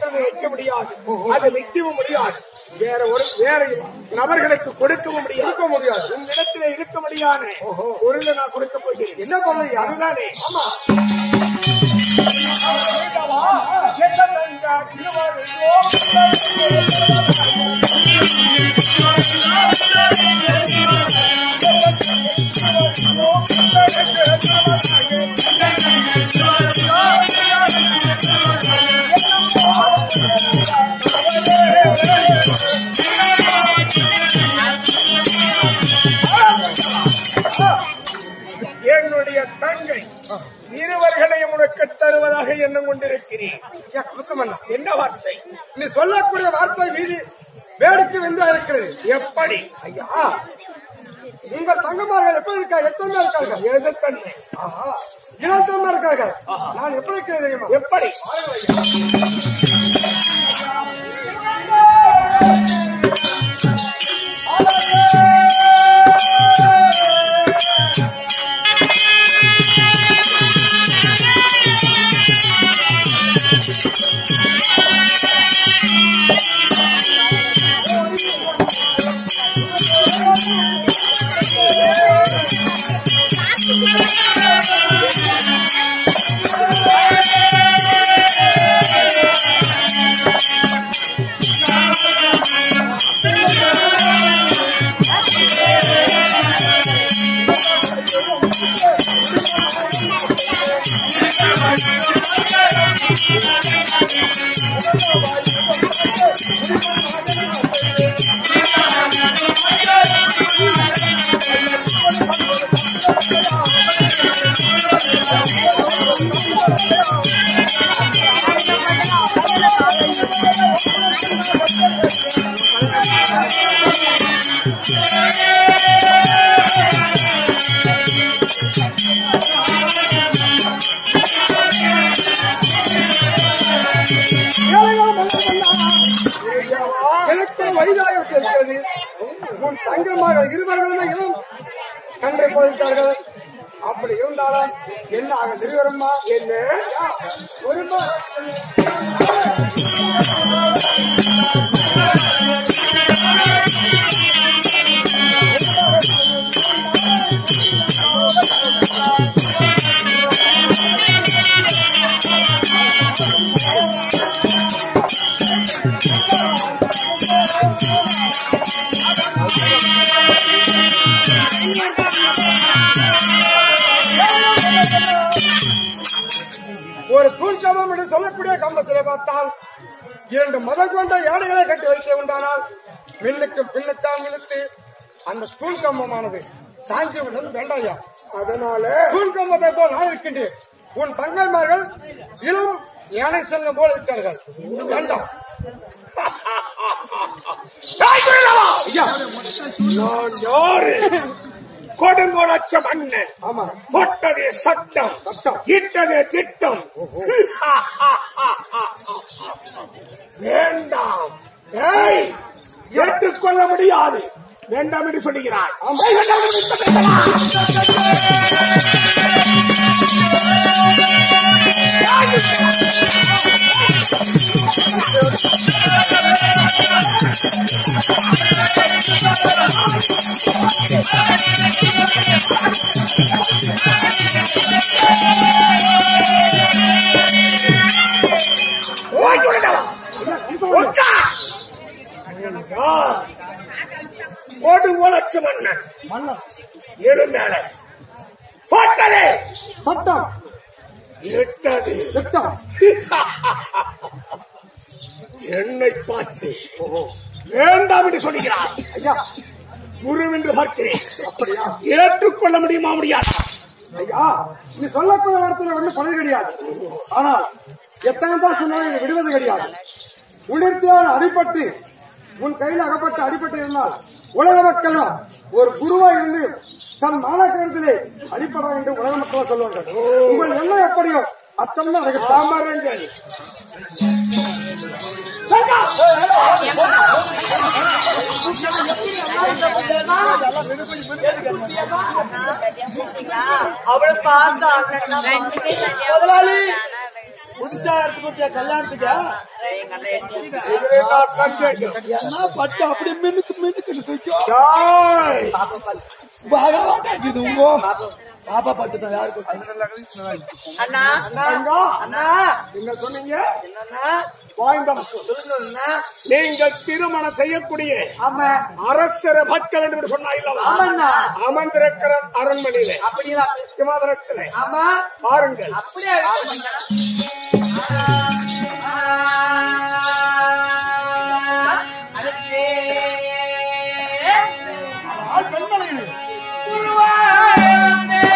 இடத்துல வைக்க முடியாது அதை விற்கவும் முடியாது வேற ஒரு வேற நபர்களுக்கு கொடுக்கவும் முடியாது இருக்க முடியாது உன்னிடத்துல இருக்க முடியாது பொருளை நான் கொடுக்க போகிறேன் என்ன பண்ணலையா அதுதானே ஆமா என்னுடைய தங்கை இருவர்களையும் உனக்கு தருவதாக எண்ணம் கொண்டிருக்கிறேன் ஐயா, முத்தமண்ணா என்ன வார்த்தை நீ சொல்லக்கூடிய வார்த்தை மீறி வேடிக்கை வெந்தா இருக்கிறது எப்படி ஐயா உங்க தங்கமார்கள் எப்படி இருக்கா எத்தனை இருக்காங்க எதிர்த்தன்மை ஆஹா இளத்தமா இருக்கார்கள் நான் எப்படி இருக்கிறேன் தெரியுமா எப்படி எனக்கு வயதாக இருக்கிறது உன் தங்கமாக இருவர்களுமே இளம் கன்றை போயிருக்கார்கள் அப்படி இருந்தாலும் என்ன ஆக திருவரம்மா என்ன ஒரு ஒரு தூண் கம்பம் என்று சொல்லக்கூடிய கம்பத்திலே பார்த்தால் இரண்டு மதம் கொண்ட யானைகளை கட்டி வைத்து உண்டானால் மின்னுக்கும் பின்னுக்கால் இழுத்து அந்த தூண் கம்பமானது சாஞ்சி விடும் வேண்டாயா அதனால தூண் கம்பத்தை போல் நான் இருக்கின்றேன் உன் தங்கைமார்கள் இளம் யானை செல்லும் போல் இருக்கிறார்கள் வேண்டாம் ஐயா நான் யாரு கொடுங்கோலச்ச மன்னன் ஆமா போட்டதே சட்டம் சட்டம். இட்டதே திட்டம் வேண்டாம் ஏய் ஏற்றுக்கொள்ள முடியாது வேண்டாம் என்று சொல்லுகிறாய் ஏய், வேண்டாம் என்று சொல்லுகிறாய். ஓடி விடுடா. உட்கார். யார்? கொடுங்கோலச்ச மன்னன் மன்னர் எழு மேல போட்டதே சட்டம் இட்டது திட்டம் என்னை பார்த்து வேண்டாம் என்று சொல்லுகிறார் ஐயா குருவென்று பார்க்கிறேன் அப்படியா ஏற்றுக்கொள்ள முடியுமா முடியாதா ஐயா நீ சொல்லக்கூடிய வார்த்தையில ஒண்ணு பணம் கிடையாது ஆனால் எத்தனை தான் சொன்னாலும் இதை விடுவது கிடையாது உணர்த்தியால் அடிபட்டு உன் கையில் அகப்பட்டு அடிபட்டு இருந்தால் உலக மக்கள் ஒரு குருவா இருந்து தன் மாணாக்கரத்திலே அடிப்படா என்று உலக மக்கள் சொல்வார்கள் உங்கள் எண்ணம் எப்படியோ அத்தனை தான் நடக்கட்டும். ராமரஞ்சன் அவளை பார்த்தா முதலாளி புதுசா எடுத்து கொடுத்த கல்யாணத்துக்கு இதுதான் சந்தேகம் என்ன பட்டு அப்படி மின்னுக்கு மின்னுக்கு தூக்கும் டேய், பகவான் இது உங்க பாப்பா பட்டு தான் யாருக்கு அண்ணா அண்ணா, அண்ணா என்ன சொன்னீங்க என்னண்ணா வாய்ந்தம் சொல்லுங்கண்ணா நீங்கள் திருமணம் செய்யக்கூடிய ஆமா அரசர பக்தர் என்று சொன்னாயில்லவா ஆமாண்ணா. அமர்ந்திருக்கிற அரண்மனையிலே அப்படியா சிமாதனத்திலே ஆமா பாருங்கள் அப்படியே இருக்கட்டும்ண்ணா. அரசே. பெண்மணிகள் உருவானே.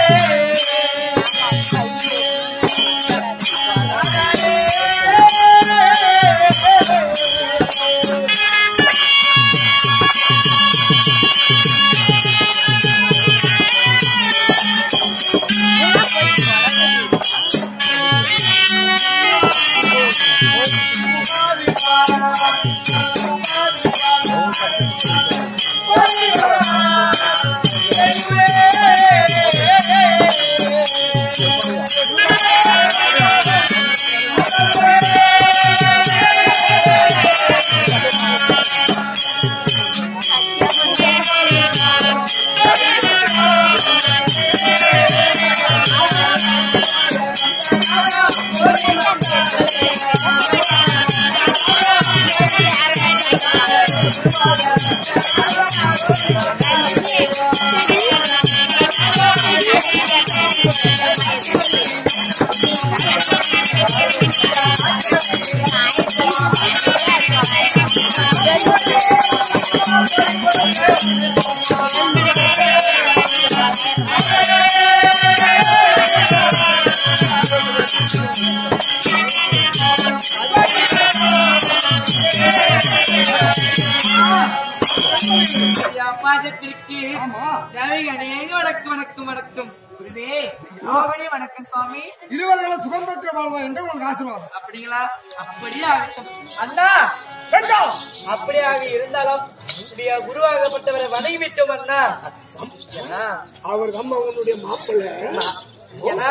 ஐயா, பாதத்திற்கு தேவை அநேக வணக்கம் வணக்கம் வணக்கம் குருவே யோகனே வணக்கம் சுவாமி இருவர்களும் சுகம் பெற்று வாழ்வா என்று உங்களுக்கு ஆசீர்வாதம் அப்படிங்களா அப்படியே ஆகட்டும் அண்ணா வேண்டாம். அப்படியாக இருந்தாலும் உடைய குருவாகப்பட்டவரை வணங்கி விட்டோம் அண்ணா அண்ணா, அவர் அம்மா உன்னுடைய மாப்பிள்ளை ஏன்னா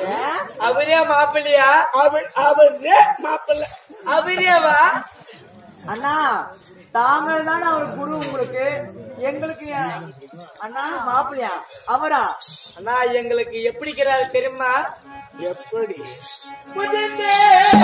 அவரே மாப்பிள்ளையா அவர் அவரே மாப்பிள்ளை அவரேவா அண்ணா தாங்கள் தானே அவர் குரு உங்களுக்கு எங்களுக்கு அண்ணா மாப்பிள்ளையா அவரா அண்ணா எங்களுக்கு எப்படிக்கிறாரு தெரியுமா எப்படி முதந்தே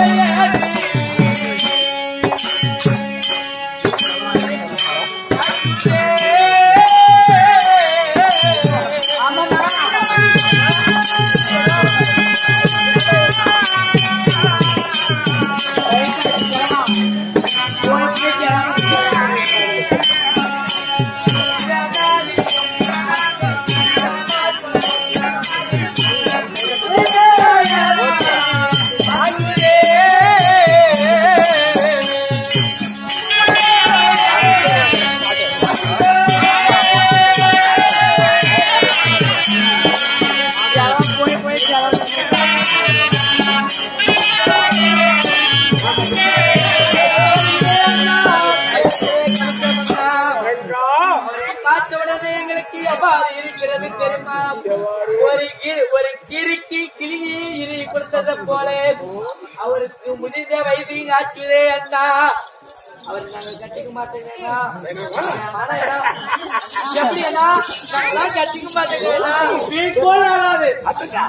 ரங்கா, பார்த்த உடனே எங்களுக்கு எவ்வாறு இருக்கிறது தெரியுமா ஒரு கி- ஒரு கிறுக்கி கிளியை இரு கொடுத்தது போல அவருக்கு முதிர்ந்த வயது ஆச்சுதே அண்ணா அவர் நாங்கள் கட்டிக்க மாட்டேங்கண்ணா ஆனா அண்ணா, எப்படி அண்ணா நாங்களாம் கட்டிக்க மாட்டேங்கண்ணா வீண் போல் ஆகாது ரங்கா,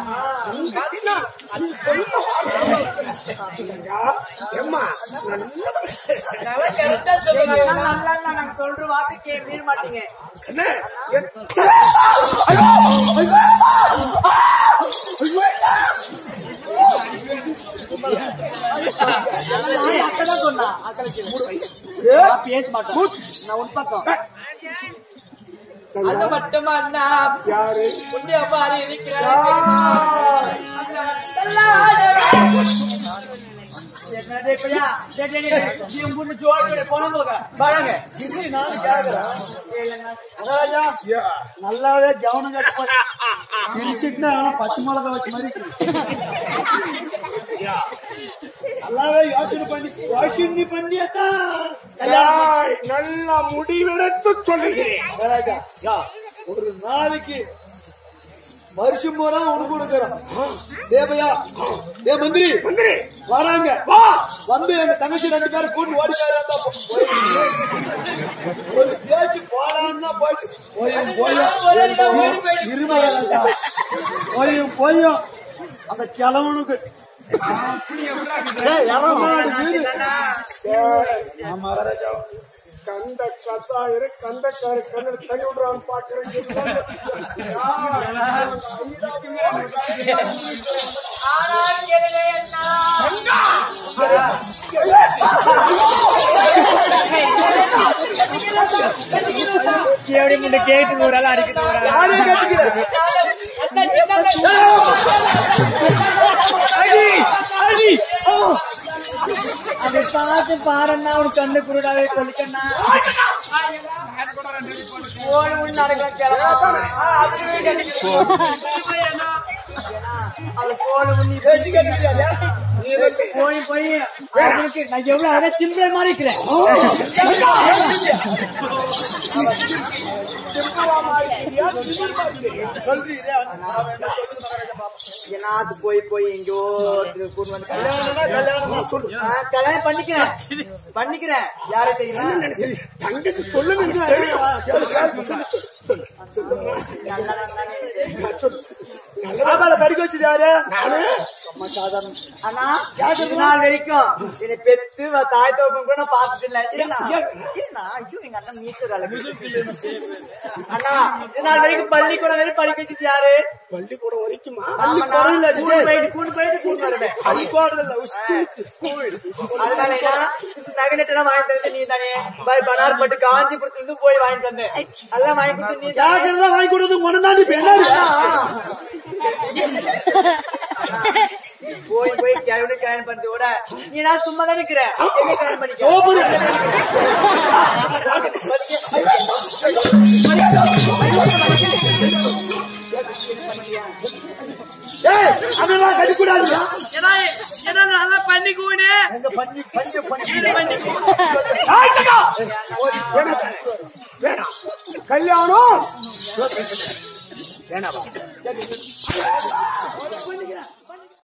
எம்மா, நல்லா கரெக்டா சொல்லுங்க நல்லா அண்ணா. நல்லா நாங்க சொல்ற வார்த்தைக்கு மீற மாட்டீங்க என்ன? எத்தனை- ஐயோ, ஐயோ, நான் அக்கதான் சொன்னா அக்கறைக்கு பேச மாட்டேன் நான் உன் பக்கம் அது மட்டுமா அண்ணா யாரு உன்னை எவ்வாறு இருக்கிறார் அண்ணா, நல்லா என்னடே இப்படியா? டேய், டேய், டேய், நீ உன் பொண்ணு ஜோடி கூட போன போக வராங்க இது நானும் கேக்குறேன் மகாராஜா நல்லாவே கவனம் கட்டு சிரிச்சுட்டு ஆனா பச்சை மிளகா வச்ச மாதிரி இருக்கு. நல்லாவே யோசனை பண்ணி யோசனை பண்ணியாதான் ஏய், நல்ல முடிவெடுத்து சொல்லுகிறேன் மகாராஜா யா, ஒரு நாளைக்கு வருஷம் போறா உனக்கு கொடுக்குறோம் தேவையா ஏ மந்திரி மந்திரி வராங்க வா வந்து எங்க தங்கச்சி ரெண்டு பேரும் கூட்டு ஓடி போயிருந்தா ஒரு பேச்சு போடான்னா போயிட்டு போயும் போயும் இருமையா போயும் போயும் அந்த கிழவனுக்கு ஏய், எவன்மாடு வீடு. கந்த கசாயரு கந்தக்காரு கண்ணு தனி விடுறான்னு ஆனால் கேளுங்க அண்ணா. எப்படி முன்ன கேட்டு ஒரு ஆள் அடிக்கிட்டு ஒரு ஆள் அண்ணா, சின்னங்க. அடி அடி ஓ அதை பார்த்து பாருன்னா அவனுக்கு கண்ணு குருடாவே கொல்லிக்கண்ணா ஓடி முடி நடக்கலாம் கிளம்ப அவள் போன முன்னி பேசி போய் போய் அவனுக்கு நான் எவ்வளவு அழகா சிம்பிளை மாதிரி இருக்கிறேன் என்னாத்து போய் போய் எங்கோ கூட்டு வந்து கல்யாணம் ஆ, கல்யாணம் பண்ணிக்கிறேன் பண்ணிக்கிறேன் யாரை தெரியுமா தங்கச்சி சொல்லுங்க எனக்கு தெரியும். கேளு, கேளு, சொல்லு, சொல்லு, சொல்லு. ஆமால படிக்க வச்சது யாரு நானு அண்ணா இது நாள் வரைக்கும் என்னை பெத்து வ- தாய் தோப்பம் கூட நான் பார்த்தது இல்ல இல்லண்ணா இல்லண்ணா ஐயோ எங்க அண்ணன் மீட்டர் அண்ணா இது நாள் வரைக்கும் பள்ளிக்கூடம் வரைக்கும் படிக்க வச்சது யாரு பள்ளிக்கூடம் வரைக்குமா பள்ளிக்கூடம் இல்ல கூண்டு போயிட்டு கூண்டு போயிட்டு கூண்டு வருவேன் பள்ளிக்கூடம் இல்ல அதனால என்ன நகை எல்லாம் வாங்கிட்டு வந்து நீ தானே பாய் பனார் பட்டு காஞ்சிபுரத்துல இருந்து போய் வாங்கிட்டு வந்தேன் எல்லாம் வாங்கி கொடுத்து நீ தான் வாங்கி கொடுத்து உனதாண்டி போய் போய் கேள்வி கல்யாணம் பண்ணி விட நீ நான் சும்மா தான் நிக்கிற என்ன கல்யாணம் பண்ணிக்க அதெல்லாம் கடிக்கூடாது ஏன்னா, ஏன்னா நல்லா பண்ணிக்குவனே எங்க பண்ணி பண்ணி பண்ணி வேணாம் கல்யாணம் வேணாவா